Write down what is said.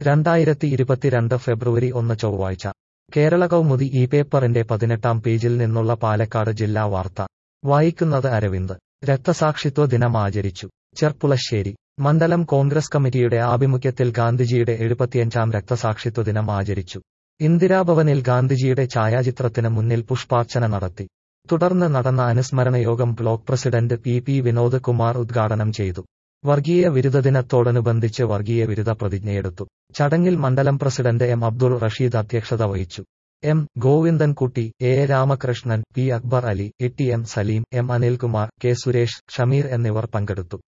രണ്ടായിരത്തി ഇരുപത്തിരണ്ട് ഫെബ്രുവരി ഒന്ന് ചൊവ്വാഴ്ച കേരള കൗമുദി ഈ പേപ്പറിന്റെ പതിനെട്ടാം പേജിൽ നിന്നുള്ള പാലക്കാട് ജില്ലാ വാർത്ത വായിക്കുന്നത് അരവിന്ദ് രക്തസാക്ഷിത്വ ദിനം ആചരിച്ചു ചെർപ്പുളശ്ശേരി മണ്ഡലം കോൺഗ്രസ് കമ്മിറ്റിയുടെ ആഭിമുഖ്യത്തിൽ ഗാന്ധിജിയുടെ എഴുപത്തിയഞ്ചാം രക്തസാക്ഷിത്വ ദിനം ആചരിച്ചു ഇന്ദിരാഭവനിൽ ഗാന്ധിജിയുടെ ഛായാചിത്രത്തിന് മുന്നിൽ പുഷ്പാർച്ചന നടത്തി തുടർന്ന് നടന്ന അനുസ്മരണ യോഗം block president P P Vinod Kumar ഉദ്ഘാടനം ചെയ്തു വർഗീയ വിരുദ്ധ ദിനത്തോടനുബന്ധിച്ച് വർഗീയ വിരുദ്ധ പ്രതിജ്ഞയെടുത്തു ചടങ്ങിൽ മണ്ഡലം പ്രസിഡന്റ് എം അബ്ദുൾ റഷീദ് അധ്യക്ഷത വഹിച്ചു M Govindankutty A Ramakrishnan P Akbar Ali A T M Saleem M Anilkumar K Suresh Shameer എന്നിവർ പങ്കെടുത്തു